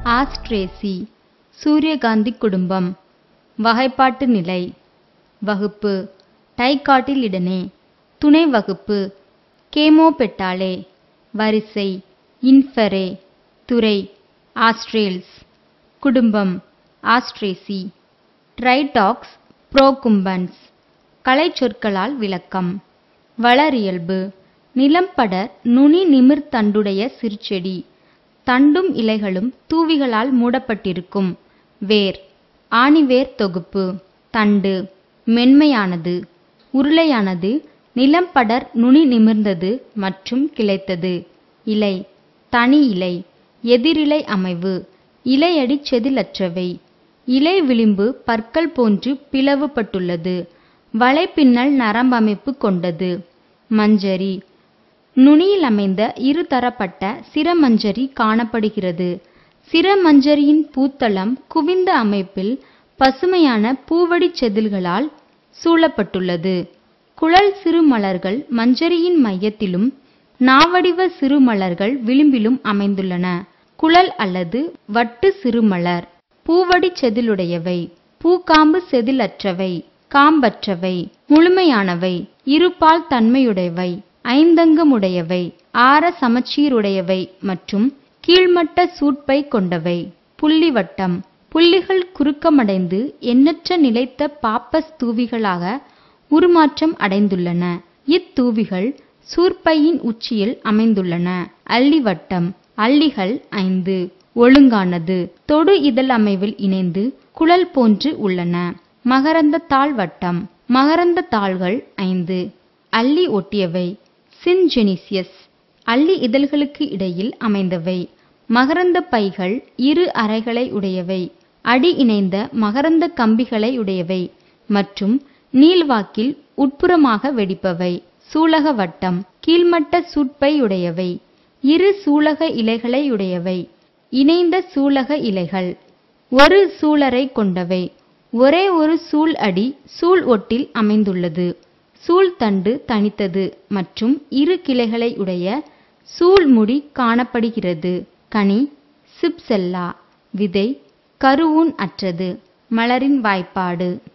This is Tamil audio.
ஆஸ்ட்ரேசி சூரியகாந்தி குடும்பம் வகைப்பாட்டு நிலை வகுப்பு டைகாட்டிலிடனே துணை வகுப்பு கேமோபெட்டாலே வரிசை இன்ஃபெரே துறை ஆஸ்ட்ரேல்ஸ் குடும்பம் ஆஸ்ட்ரேசி ட்ரைடாக்ஸ் புரோகும்பன்ஸ் கலைச்சொற்களால் விளக்கம் வளரியல்பு நிலம்படர் நுனி நிமிர்தண்டுடைய சிறுசெடி தண்டும் இலைகளும் தூவிகளால் மூடப்பட்டிருக்கும் வேர் ஆணிவேர் தொகுப்பு தண்டு மென்மையானது உருளையானது நிலம்படர் நுனி நிமிர்ந்தது மற்றும் கிளைத்தது இலை தனி இலை எதிரிலை அமைவு இலையடி செதிலற்றவை இலை விளிம்பு பற்கள் போன்று பிளவுபட்டுள்ளது வலைப்பின்னல் நரம்பமைப்பு கொண்டது மஞ்சரி நுனியில் அமைந்த இருதரப்பட்ட சிரமஞ்சரி காணப்படுகிறது சிரமஞ்சரியின் பூத்தளம் குவிந்த அமைப்பில் பசுமையான பூவடிச் செதில்களால் சூழப்பட்டுள்ளது குழல் சிறுமலர்கள் மஞ்சரியின் மையத்திலும் நாவடிவ சிறுமலர்கள் விளிம்பிலும் அமைந்துள்ளன குழல் அல்லது வட்டு சிறுமலர் பூவடிச் செதிலுடையவை பூக்காம்பு செதிலற்றவை காம்பற்றவை முழுமையானவை இருபால் தன்மையுடையவை ஐந்தங்கமுடையவை ஆர சமச்சீருடையவை மற்றும் கீழ்மட்ட சூட்பை கொண்டவை புள்ளிவட்டம் புள்ளிகள் குறுக்கமடைந்து எண்ணற்ற நிலைத்த பாப்பஸ் தூவிகளாக உருமாற்றம் அடைந்துள்ளன இத்தூவிகள் சூர்ப்பையின் உச்சியில் அமைந்துள்ளன அல்லிவட்டம் அல்லிகள் ஐந்து ஒழுங்கானது தொடு இதழ் அமைவில் இணைந்து குழல் போன்று உள்ளன மகரந்த தாள் வட்டம் மகரந்த தாள்கள் ஐந்து அல்லி ஒட்டியவை சின்ஜெனிசியஸ் அல்லி இதழ்களுக்கு இடையில் அமைந்தவை மகரந்த பைகள் இரு அறைகளை உடையவை அடி இணைந்த மகரந்த கம்பிகளை உடையவை மற்றும் நீள்வாக்கில் உட்புறமாக வெடிப்பவை சூலக வட்டம் கீழ்மட்ட சூட்பை உடையவை இரு சூலக இலைகளை உடையவை இணைந்த சூலக இலைகள் ஒரு சூலரை கொண்டவை ஒரே ஒரு சூல் அடி சூல் ஒட்டில் அமைந்துள்ளது சூல் தண்டு தனித்தது மற்றும் இரு கிளைகளை உடைய சூல் முடி காணப்படுகிறது கனி சிப்செல்லா விதை கருவூன் அற்றது மலரின் வாய்ப்பாடு